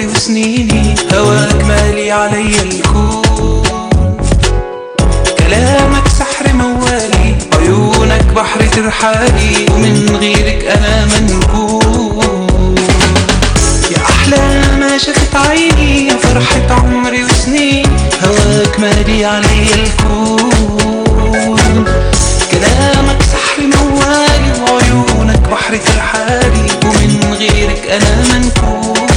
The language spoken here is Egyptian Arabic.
عمري وسنيني هواك مالي علي الكون كلامك سحر موالي عيونك بحر ترحالي ومن غيرك انا منكون يا احلى ما شفت عيني يا فرحة عمري وسنين هواك مالي علي الكون كلامك سحر موالي وعيونك بحر ترحالي ومن غيرك انا منكون